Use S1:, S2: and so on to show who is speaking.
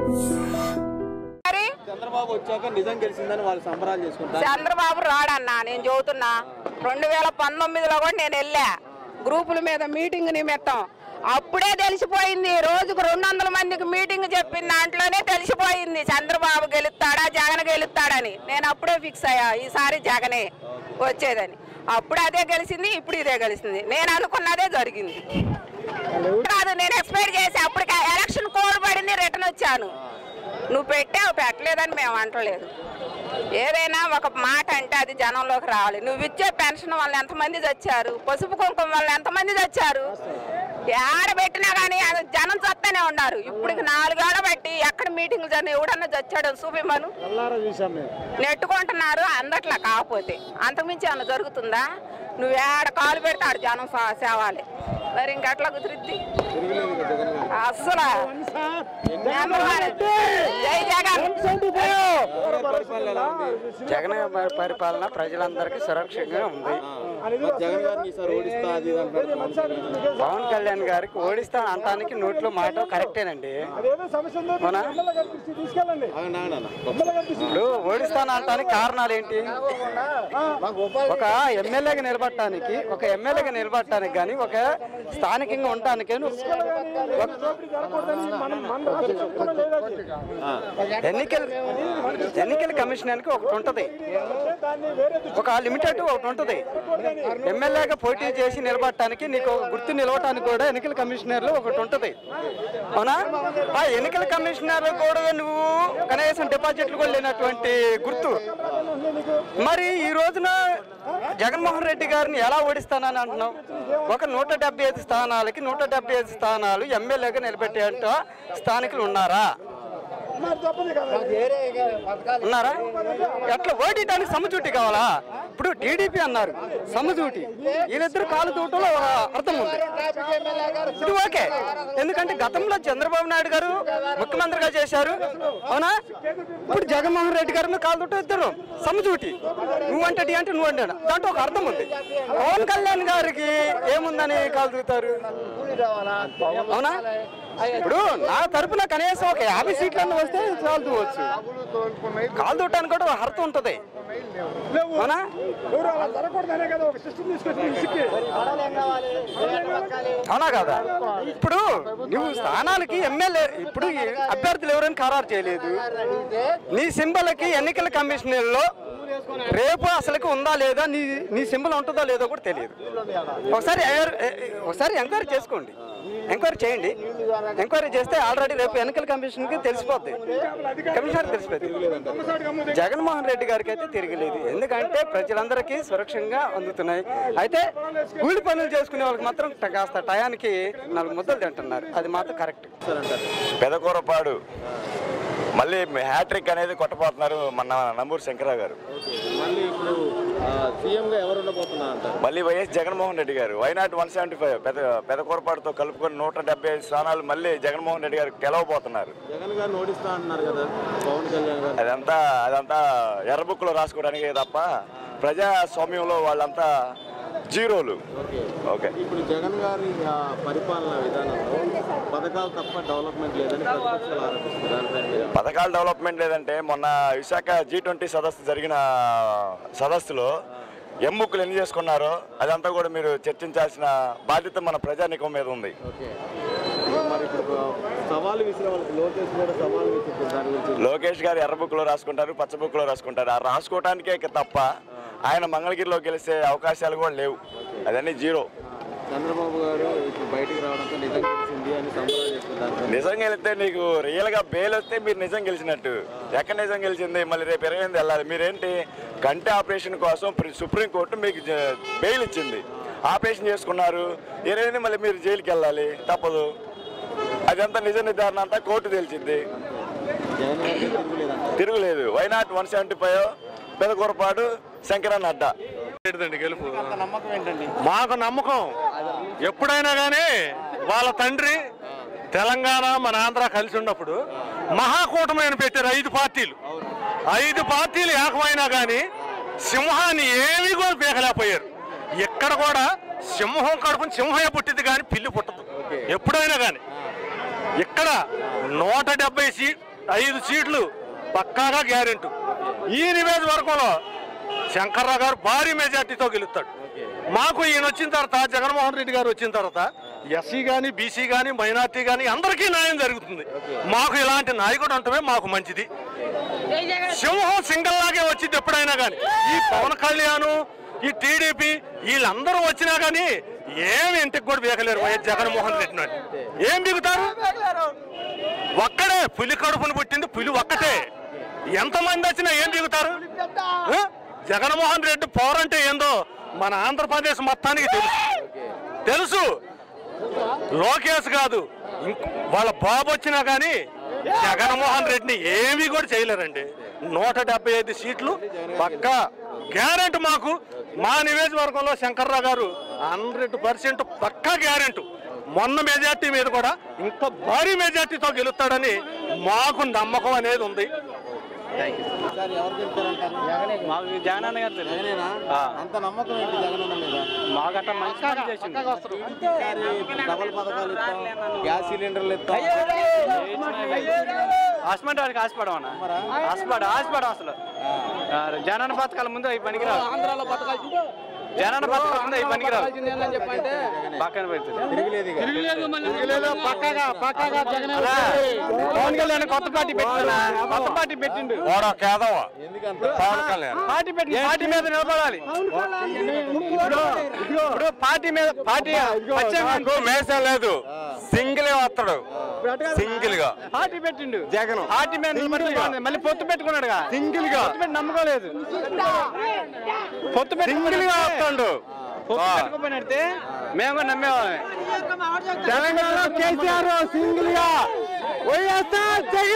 S1: మరి
S2: చంద్రబాబు వచ్చాక నిజం గెలిచిందని వాళ్ళు సంబరాలు చేసుకుంటారు
S1: చంద్రబాబు రాడన్నా నేను చెబుతున్నా రెండు వేల పంతొమ్మిదిలో కూడా నేను వెళ్ళా గ్రూపుల మీద మీటింగ్ నిమిత్తం అప్పుడే తెలిసిపోయింది రోజుకు రెండు వందల మందికి మీటింగ్ చెప్పిన దాంట్లోనే తెలిసిపోయింది చంద్రబాబు గెలుస్తాడా జగన్ గెలుస్తాడని నేను అప్పుడే ఫిక్స్ అయ్యా ఈసారి జగనే వచ్చేదని అప్పుడు అదే గెలిచింది ఇప్పుడు ఇదే గెలిచింది నేను అనుకున్నదే జరిగింది కాదు నేను ఎక్స్పెక్ట్ చేసి అప్పటికి ఎలక్షన్ కోడ్ పడింది రిటర్న్ వచ్చాను నువ్వు పెట్టావు పెట్టలేదని మేము అంటలేదు ఏదైనా ఒక మాట అంటే అది జనంలోకి రావాలి నువ్వు ఇచ్చే పెన్షన్ వల్ల ఎంతమంది చచ్చారు పసుపు కుంకుమ వల్ల ఎంతమంది చచ్చారు ఏడ పెట్టినా కానీ అది జనం చస్తూనే ఉన్నారు ఇప్పటికి నాలుగేళ్ల బట్టి ఎక్కడ మీటింగ్లు జరిగిన ఎవడన్నా చచ్చాడు చూపిమ్మను నెట్టుకుంటున్నారు అందట్లా కాకపోతే అంతకుమించి ఏమన్నా జరుగుతుందా నువ్వు ఏడ కాలు పెడితే ఆడ జనం సా- సేవాలి మరి ఇంకెట్లా కుదిరిద్ది
S2: తిరగలేదు ఇక జగన్ గారు
S1: అస్సలు నెంబర్ వన్. జై జగన్
S2: జగన్ పరిపాలన ఎలా ఉంది
S3: జగన్ గారి పరిపాలన ప్రజలందరికీ సురక్షంగా ఉంది
S2: మరి జగన్ గారిని ఈసారి ఓడిస్తా అది ఇది అంటారు పవన్ కళ్యాణ్.
S3: పవన్ కళ్యాణ్ గారికి ఓడిస్తా అంటానికి నోట్లో మాట కరెక్టేనండి అవునా
S2: ఆగండి, ఆగండి అన్న.
S3: ఇప్పుడు ఓడిస్తాను అంటానికి కారణాలు ఏంటి ఒక ఎమ్మెల్యేగా నిలబడటానికి ఒక ఎమ్మెల్యేగా నిలబడటానికి కానీ ఒక స్థానికంగా ఉండటానికి ఎన్నికల ఎన్నికల కమిషనర్కి ఒకటి ఉంటది ఒక లిమిటెడ్ ఒకటి ఉంటది ఎమ్మెల్యేగా పోటీ చేసి నిలబడటానికి నీకు ఒక గుర్తు నిలవటానికి కూడా ఎన్నికల కమిషనర్లు ఒకటి ఉంటది అవునా ఆ ఎన్నికల కమిషనర్ కూడా నువ్వు కనీసం డిపాజిట్లు కూడా లేనటువంటి గుర్తు మరి ఈ రోజున జగన్మోహన్ రెడ్డి గారిని ఎలా ఓడిస్తానని అంటున్నావు ఒక నూట డెబ్బై ఐదు స్థానాలకి నూట డెబ్బై ఐదు స్థానాలు ఎమ్మెల్యేగా నిలబెట్టేంత స్థానికులు ఉన్నారా ఉన్నారా ఎట్లా ఓడిటానికి సమచూటి కావాలా ఇప్పుడు టీడీపీ అన్నారు సమచూటి వీళ్ళిద్దరు కాలు తూటంలో అర్థం ఉంది ఇది ఓకే ఎందుకంటే గతంలో చంద్రబాబు నాయుడు గారు ముఖ్యమంత్రిగా చేశారు అవునా ఇప్పుడు జగన్మోహన్ రెడ్డి గారు కాలు తూట ఇద్దరు సమచూటి నువ్వు అంటే టీ అంటే నువ్వు అంటే దాంట్లో ఒక అర్థం ఉంది పవన్ కళ్యాణ్ గారికి ఏముందని కాలు తూతారు అవునా ఇప్పుడు నా తరపున కనీసం ఒక యాభై సీట్లన్నా వస్తే కాలు తూవచ్చు కాలు తూటానికి కూడా ఒక అర్థం ఉంటుంది అవునా అవునా కదా ఇప్పుడు నువ్వు స్థానాలకి ఎమ్మెల్యే ఇప్పుడు ఈ అభ్యర్థులు ఎవరైనా ఖరారు చేయలేదు నీ సింబల్కి ఎన్నికల కమిషనర్లో రేపు అసలుకి ఉందా లేదా నీ నీ సింబల్ ఉంటుందో లేదో కూడా తెలియదు ఒకసారి ఎర్- ఎ- ఒకసారి ఎంక్వైరీ చేసుకోండి ఎంక్వైరీ చేయండి ఎంక్వైరీ చేస్తే ఆల్రెడీ రేపు ఎన్నికల కమిషన్కి తెలిసిపోద్ది కమిషనర్ తెలిసిపోద్ది జగన్మోహన్ రెడ్డి గారికి అయితే తిరగలేదు ఎందుకంటే ప్రజలందరికీ సురక్షంగా అందుతున్నాయి అయితే కూలి పనులు చేసుకునే వాళ్ళకి మాత్రం ట- కాస్త టయానికి నాలుగు ముద్దలు తింటున్నారు అది మాత్రం కరెక్ట్
S4: పెదకూరపాడు మళ్ళీ హ్యాట్రిక్ అనేది కొట్టబోతున్నారు మన నంబూరు శంకరరావు గారు
S2: మళ్ళీ ఇప్పుడు సీఎం గా ఎవరు ఉండబోతున్నారు అంటారు
S4: మళ్ళీ వైఎస్ జగన్మోహన్ రెడ్డి గారు వైనాట్ వన్ సెవెంటీ ఫైవ్ పెద్ద పెదకూరపాడుతో కలుపుకొని నూట డెబ్బై ఐదు స్థానాలు మళ్ళీ జగన్మోహన్ రెడ్డి గారు గెలవబోతున్నారు
S2: జగన్ గారిని ఓడిస్తా అంటున్నారు కదా పవన్ కళ్యాణ్ గారు
S4: అదంతా అదంతా ఎర్ర బుక్లో రాసుకోవడానికి తప్ప ప్రజాస్వామ్యంలో వాళ్ళంతా జీరోలు
S2: ఓకే
S4: ఓకే
S2: ఇప్పుడు జగన్ గారి ఆ, పరిపాలన విధానంలో పథకాలు తప్ప డెవలప్మెంట్ లేదని ప్రతిపక్షాలు ఆరోపిస్తున్నారు దానిపై మీరు
S4: పథకాల డెవలప్మెంట్ లేదంటే మొన్న విశాఖ జీ ట్వంటీ సదస్సు జరిగిన సదస్సులో ఎమ్ముక్కులు ఎన్ని చేసుకున్నారో అదంతా కూడా మీరు చర్చించాల్సిన బాధ్యత మన ప్రజానికం మీద ఉంది
S2: ఓకే మరి ఇప్పుడు సవాలు విసిరే వాళ్ళకి లోకేష్ కూడా సవాలు విసిరుతుంది దాని గురించి
S4: లోకేష్ గారు ఎర్ర బుక్లో రాసుకుంటారు పచ్చ బుక్లో రాసుకుంటారు ఆ రాసుకోవటానికే ఇక తప్ప ఆయన మంగళగిరిలో గెలిచే అవకాశాలు కూడా లేవు అదన్నీ జీరో
S2: చంద్రబాబు గారు ఇప్పుడు బయటికి రావడంతో నిజం తెలిసింది అని సంబరాలు చేస్తున్నారు
S4: నిజంగా వెళ్తే నీకు రియల్గా బెయిల్ వస్తే మీరు నిజం గెలిచినట్టు ఎక్కడ నిజం గెలిచింది మళ్ళీ రేపు ఇరవై ఎనిమిది వెళ్ళాలి మీరేంటి కంటి ఆపరేషన్ కోసం ప్రి- సుప్రీంకోర్టు మీకు జ- బెయిల్ ఇచ్చింది ఆపరేషన్ చేసుకున్నారు ఇరవై ఎనిమిది మళ్ళీ మీరు జైలుకి వెళ్ళాలి తప్పదు అదంతా నిజ నిర్ధారణ అంతా కోర్టు తెలిసింది
S2: జగన్ గారికి తిరుగులేదంట
S4: తిరుగులేదు why not one seventy five Pedakurapadu శంకరన్ అడ్డా
S5: గెలుపు
S2: నమ్మకం ఏంటండి
S5: మాకు నమ్మకం ఎప్పుడైనా కానీ వాళ్ళ తండ్రి తెలంగాణ మన ఆంధ్ర కలిసి ఉన్నప్పుడు మహాకూటమి అని పెట్టారు ఐదు పార్టీలు ఐదు పార్టీలు ఏకమైనా కానీ సింహాన్ని ఏమీ కూడా పీకలేకపోయారు ఎక్కడ కూడా సింహం కడుపుని సింహమే పుట్టింది కానీ పిల్లి పుట్టదు ఎప్పుడైనా కానీ ఇక్కడ నూట డెబ్బై సీ ఐదు సీట్లు పక్కాగా గ్యారెంటీ ఈ నియోజకవర్గంలో శంకర్రావు గారు భారీ మెజార్టీతో గెలుస్తాడు మాకు ఈయన వచ్చిన తర్వాత జగన్మోహన్ రెడ్డి గారు వచ్చిన తర్వాత ఎస్సీ కానీ బీసీ కానీ మైనార్టీ కానీ అందరికీ న్యాయం జరుగుతుంది మాకు ఇలాంటి నాయకుడు అంటమే మాకు మంచిది సింహం సింగల్ లాగే వచ్చింది ఎప్పుడైనా కానీ ఈ పవన్ కళ్యాణ్ ఈ టీడీపీ వీళ్ళందరూ వచ్చినా కానీ ఏమి ఇంటికి కూడా బీకలేరు వైఎస్ జగన్మోహన్ రెడ్డి నాడు ఏం బిగుతారు ఒక్కడే పులి కడుపును పుట్టింది పులి ఒక్కటే ఎంతమంది వచ్చినా ఏం దిగుతారు ఆ? జగన్మోహన్ రెడ్డి పవర్ అంటే ఏందో మన ఆంధ్రప్రదేశ్ మొత్తానికి తెలుసు తెలుసు లోకేష్ కాదు ఇంక వాళ్ళ బాబు వచ్చినా కానీ జగన్మోహన్ రెడ్డిని ఏమీ కూడా చేయలేరండి నూట డెబ్బై ఐదు సీట్లు పక్కా గ్యారెంటీ మాకు మా నియోజకవర్గంలో శంకర్రావు గారు హండ్రెడ్ పర్సెంట్ పక్కా గ్యారెంటీ మొన్న మెజార్టీ మీద కూడా ఇంకా భారీ మెజార్టీతో గెలుస్తాడని మాకు నమ్మకం అనేది ఉంది
S2: ఈసారి ఎవరు గెలుస్తారంటారు
S3: మాకు జగనన్న గారు తెలుసు.
S2: జగనేనా అంత నమ్మకం ఏంటి జగనన్న మీద
S3: మాకట్ట మంచి పని చేసింది
S2: ఈసారి డబల్ పథకాలు ఇస్తాం గ్యాస్ సిలిండర్లు ఇస్తాం
S3: హాస్పిటల్ వాడికి హాస్పిటల్ అన్న హాస్పిటల్ హాస్పిటల్ అసలు ఆ, జనన పథకాల ముందు అవి పనికిరావు ఆంధ్రాలో పథకాలు జనన పథకాల ముందు అవి పనికిరావు పక్కన పెడుతుంది
S2: తిరిగిలేదు ఇక.
S3: అలా, పవన్ కళ్యాణ్ కొత్త పార్టీ పెట్టిండు కొత్త పార్టీ పెట్టిండు
S5: ఓడా కేదవ
S2: ఎందుకంట
S5: పవన్ కళ్యాణ్
S3: పార్టీ పెట్టి పార్టీ మీద నిలబడాలి ఇప్పుడు ఇప్పుడు పార్టీ మీద పార్టీ పశ్చిమ
S5: మేసం లేదు సింగిల్ వస్తాడు సింగిల్ గా
S3: పార్టీ పెట్టిండు జగన్ పార్టీ మీద నిలబడి మళ్ళీ పొత్తు పెట్టుకున్నాడుగా సింగిల్ గా పొత్తు పెట్టి నమ్మకోలేదు పొత్తు సింగిల్ గా వస్తాడు పొత్తు పెట్టుకోపోయినట్టే మేము కూడా నమ్మేవాళ్ళం తెలంగాణలో కేసీఆర్ సింగిల్ గా వైఎస్ఆర్